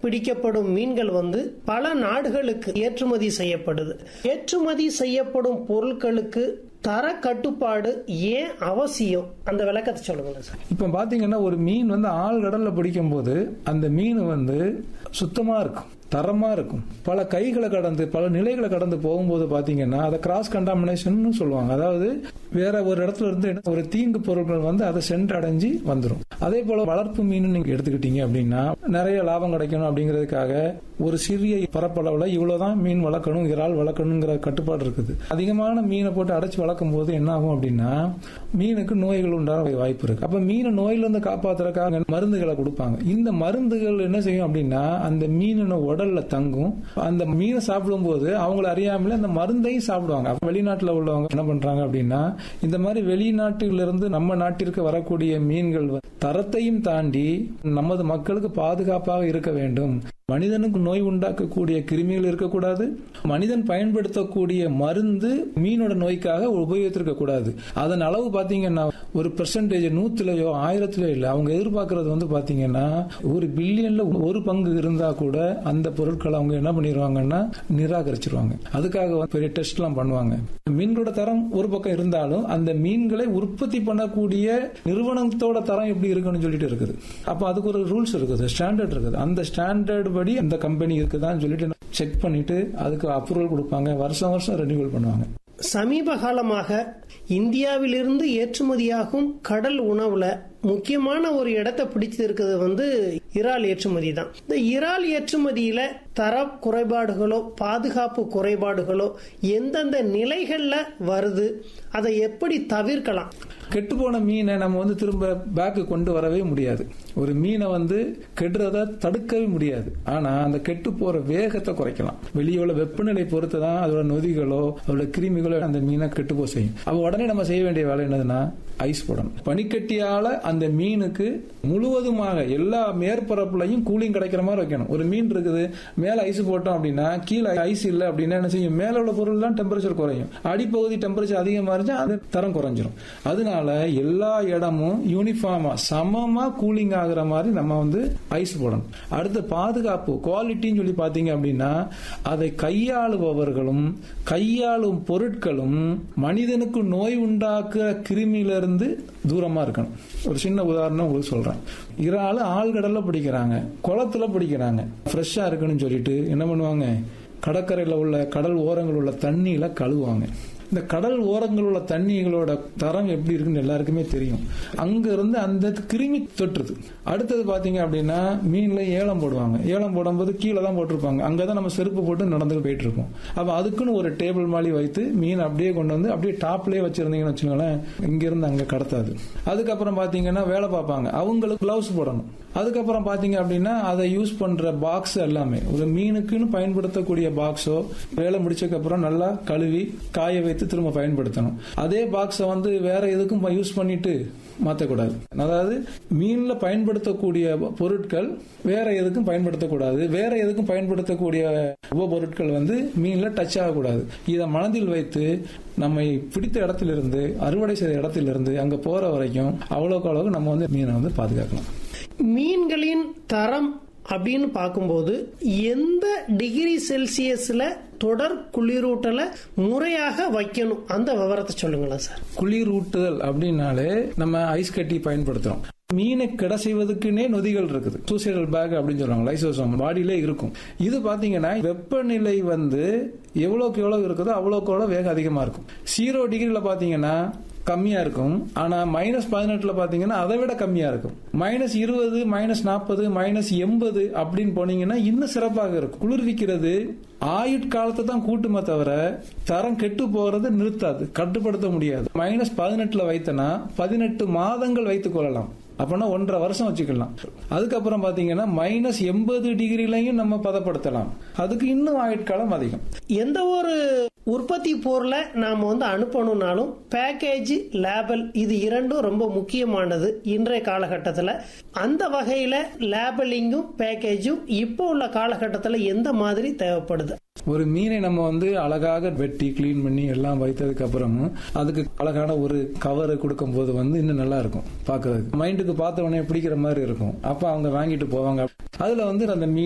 பிடிக்கப்படும் மீன்கள் வந்து பல நாடுகளுக்கு ஏற்றுமதி செய்யப்படுது ஏற்றுமதி செய்யப்படும் பொருட்களுக்கு தர கட்டுப்பாடு ஏன் அவசியம் அந்த விளக்கத்தை சொல்லுங்களேன் சார் இப்போ பார்த்தீங்கன்னா ஒரு மீன் வந்து ஆழ்கடல்ல பிடிக்கும் போது அந்த மீன் வந்து சுத்தமா இருக்கும் தரமா இருக்கும் பல கைகளை கடந்து பல நிலைகளை கடந்து போகும்போது பாத்தீங்கன்னா அதை கிராஸ் கண்டாமினேஷன் சொல்லுவாங்க அதாவது வேற ஒரு இடத்துல இருந்து ஒரு தீங்கு பொருட்கள் வந்து அதை சென்றடைஞ்சு வந்துடும் அதே போல வளர்ப்பு மீன் நீங்க எடுத்துக்கிட்டீங்க அப்படின்னா நிறைய லாபம் கிடைக்கணும் அப்படிங்கிறதுக்காக ஒரு சிறிய பரப்பளவுல இவ்வளவுதான் மீன் வளர்க்கணும் இறால் வளர்க்கணுங்கிற கட்டுப்பாடு இருக்குது அதிகமான மீனை போட்டு அடைச்சு வளர்க்கும் போது என்ன ஆகும் அப்படின்னா மீனுக்கு நோய்கள் உண்டான வாய்ப்பு இருக்கு அப்ப மீனை நோயிலிருந்து காப்பாத்துறதுக்காக மருந்துகளை கொடுப்பாங்க இந்த மருந்துகள் என்ன செய்யும் அப்படின்னா அந்த மீனோட உடல்ல தங்கும் அந்த மீனை சாப்பிடும்போது அவங்கள அறியாமலே அந்த மருந்தையும் சாப்பிடுவாங்க அப்ப வெளிநாட்டுல உள்ளவங்க என்ன பண்றாங்க அப்படின்னா இந்த மாதிரி வெளிநாட்டில இருந்து நம்ம நாட்டிற்கு வரக்கூடிய மீன்கள் தரத்தையும் தாண்டி நமது மக்களுக்கு பாதுகாப்பாக இருக்க வேண்டும் மனிதனுக்கு நோய் உண்டாக்கக்கூடிய கிருமிகள் இருக்கக்கூடாது மனிதன் பயன்படுத்தக்கூடிய மருந்து மீனோட நோய்க்காக உபயோகித்திருக்க கூடாது அதன் அளவு பாத்தீங்கன்னா ஒரு பெர்சன்டேஜ் நூத்துலயோ ஆயிரத்திலயோ இல்ல அவங்க எதிர்பார்க்கறது வந்து பாத்தீங்கன்னா ஒரு பில்லியன்ல ஒரு பங்கு இருந்தா கூட அந்த பொருட்களை அவங்க என்ன பண்ணிடுவாங்கன்னா நிராகரிச்சிருவாங்க அதுக்காக பெரிய டெஸ்ட் எல்லாம் பண்ணுவாங்க மீன்களோட தரம் ஒரு பக்கம் இருந்தாலும் அந்த மீன்களை உற்பத்தி பண்ணக்கூடிய நிறுவனத்தோட தரம் எப்படி இருக்குன்னு சொல்லிட்டு இருக்குது அப்ப அதுக்கு ஒரு ரூல்ஸ் இருக்குது ஸ்டாண்டர்ட் இருக்குது அந்த ஸ்டாண்டர்ட் படி அந்த கம்பெனி இருக்குதான்னு சொல்லிட்டு செக் பண்ணிட்டு அதுக்கு அப்ரூவல் கொடுப்பாங்க வருஷம் வருஷம் ரெனியூவல் பண்ணுவாங்க சமீப காலமாக இந்தியாவிலிருந்து ஏற்றுமதியாகும் கடல் உணவுல முக்கியமான ஒரு இடத்தை பிடிச்சு இருக்கிறது வந்து இறால் ஏற்றுமதி தான் இந்த இறால் ஏற்றுமதியில தர குறைபாடுகளோ பாதுகாப்பு குறைபாடுகளோ எந்தெந்த நிலைகள்ல வருது அதை எப்படி தவிர்க்கலாம் கெட்டுப்போன மீனை நம்ம வந்து திரும்ப பேக்கு கொண்டு வரவே முடியாது ஒரு மீனை வந்து கெடுறத தடுக்கவே முடியாது ஆனா அந்த கெட்டு போற வேகத்தை குறைக்கலாம் வெளியே உள்ள வெப்பநிலை பொறுத்து தான் அதோட நொதிகளோ அதோட கிருமிகளோ அந்த மீனை கெட்டு போக செய்யும் அப்ப உடனே நம்ம செய்ய வேண்டிய வேலை என்னதுன்னா ஐஸ் போடணும் பனிக்கட்டியால அந்த மீனுக்கு முழுவதுமாக எல்லா மேற்பரப்புலையும் கூலிங் கிடைக்கிற மாதிரி வைக்கணும் ஒரு மீன் இருக்குது மேல ஐஸ் போட்டோம் அப்படின்னா கீழே ஐஸ் இல்ல அப்படின்னா என்ன செய்யும் மேல உள்ள பொருள் தான் டெம்பரேச்சர் குறையும் அடிப்பகுதி டெம்பரேச்சர் அதிகமா இருந்துச்சு அது தரம் குறைஞ்சிரும் அதனால எல்லா இடமும் யூனிஃபார்மா சமமா கூலிங் ஆகுற மாதிரி நம்ம வந்து ஐஸ் போடணும் அடுத்து பாதுகாப்பு குவாலிட்டின்னு சொல்லி பாத்தீங்க அப்படின்னா அதை கையாளுபவர்களும் கையாளும் பொருட்களும் மனிதனுக்கு நோய் உண்டாக்குற கிருமியிலிருந்து தூரமா இருக்கணும் ஒரு சின்ன உதாரணம் உங்களுக்கு சொல்றேன் இறால் ஆழ்கடல்ல பிடிக்கிறாங்க குளத்துல பிடிக்கிறாங்க ஃப்ரெஷ்ஷா இருக்குன்னு சொல்லிட்டு என்ன பண்ணுவாங்க கடற்கரையில் உள்ள கடல் ஓரங்கள் உள்ள தண்ணியில கழுவுவாங்க இந்த கடல் ஓரங்கள் உள்ள தண்ணிகளோட தரம் எப்படி இருக்குன்னு எல்லாருக்குமே தெரியும் அங்க இருந்து அந்த கிருமி தொற்றுது அடுத்தது பாத்தீங்க அப்படின்னா மீன்ல ஏலம் போடுவாங்க ஏலம் போடும்போது கீழே தான் போட்டிருப்பாங்க அங்கதான் நம்ம செருப்பு போட்டு நடந்து போயிட்டு இருக்கோம் அப்ப அதுக்குன்னு ஒரு டேபிள் மாதிரி வைத்து மீன் அப்படியே கொண்டு வந்து அப்படியே டாப்லயே வச்சிருந்தீங்கன்னு வச்சுக்கோங்களேன் இங்க இருந்து அங்க கடத்தாது அதுக்கப்புறம் பாத்தீங்கன்னா வேலை பார்ப்பாங்க அவங்களுக்கு கிளவுஸ் போடணும் அதுக்கப்புறம் பாத்தீங்க அப்படின்னா அதை யூஸ் பண்ற பாக்ஸ் எல்லாமே ஒரு மீனுக்குன்னு பயன்படுத்தக்கூடிய பாக்ஸோ வேலை முடிச்சதுக்கு அப்புறம் நல்லா கழுவி காய வைத்து திரும்ப பயன்படுத்தணும் அதே பாக்ஸை வந்து வேற எதுக்கும் யூஸ் பண்ணிட்டு மாற்றக்கூடாது அதாவது மீன்ல பயன்படுத்தக்கூடிய பொருட்கள் வேற எதுக்கும் பயன்படுத்தக்கூடாது வேற எதுக்கும் பயன்படுத்தக்கூடிய உபபொருட்கள் வந்து மீன்ல டச் ஆகக்கூடாது இதை மனதில் வைத்து நம்மை பிடித்த இடத்திலிருந்து அறுவடை செய்த இடத்திலிருந்து அங்க போற வரைக்கும் அவ்வளோக்கு அளவுக்கு நம்ம வந்து மீனை வந்து பாதுகாக்கலாம் மீன்களின் தரம் அப்படின்னு பார்க்கும்போது எந்த டிகிரி செல்சியஸ்ல தொடர் குளிரூட்டலை முறையாக வைக்கணும் அந்த விவரத்தை சொல்லுங்களேன் சார் குளிரூட்டுதல் அப்படின்னாலே நம்ம ஐஸ் கட்டி பயன்படுத்துறோம் மீனை கிட செய்வதற்குனே நொதிகள் இருக்குது சூசைடல் பேக் அப்படின்னு சொல்றாங்க லைசோசோம் பாடியிலே இருக்கும் இது பாத்தீங்கன்னா வெப்பநிலை வந்து எவ்வளவுக்கு எவ்வளவு இருக்குதோ அவ்வளவுக்கு எவ்வளவு வேகம் அதிகமா இருக்கும் ஜீரோ டிகிரில பாத்தீங்கன்னா கம்மியா இருக்கும் ஆனா மைனஸ் பதினெட்டுல பாத்தீங்கன்னா அதை விட கம்மியா இருக்கும் மைனஸ் இருபது மைனஸ் நாற்பது மைனஸ் எண்பது அப்படின்னு போனீங்கன்னா இன்னும் சிறப்பாக இருக்கும் குளிர்விக்கிறது ஆயுட்காலத்தை தான் கூட்டுமே தவிர தரம் கெட்டு போறது நிறுத்தாது கட்டுப்படுத்த முடியாது மைனஸ் பதினெட்டுல வைத்தனா பதினெட்டு மாதங்கள் வைத்துக் கொள்ளலாம் அப்பனா ஒன்றரை வருஷம் வச்சுக்கலாம் அதுக்கப்புறம் பாத்தீங்கன்னா மைனஸ் எண்பது டிகிரிலையும் நம்ம பதப்படுத்தலாம் அதுக்கு இன்னும் ஆயுட்காலம் அதிகம் எந்த ஒரு உற்பத்தி பொருளை நாம வந்து அனுப்பணும்னாலும் பேக்கேஜ் லேபல் இது இரண்டும் ரொம்ப முக்கியமானது இன்றைய காலகட்டத்தில் அந்த வகையில லேபலிங்கும் பேக்கேஜும் இப்போ உள்ள காலகட்டத்தில் எந்த மாதிரி தேவைப்படுது ஒரு மீனை நம்ம வந்து அழகாக வெட்டி கிளீன் பண்ணி எல்லாம் வைத்ததுக்கு அப்புறமும் அதுக்கு அழகான ஒரு கவர் கொடுக்கும் போது வந்து இன்னும் நல்லா இருக்கும் பாக்குறதுக்கு மைண்டுக்கு பார்த்த உடனே பிடிக்கிற மாதிரி இருக்கும் அப்ப அவங்க வாங்கிட்டு போவாங்க அதுல வந்து அந்த மீன்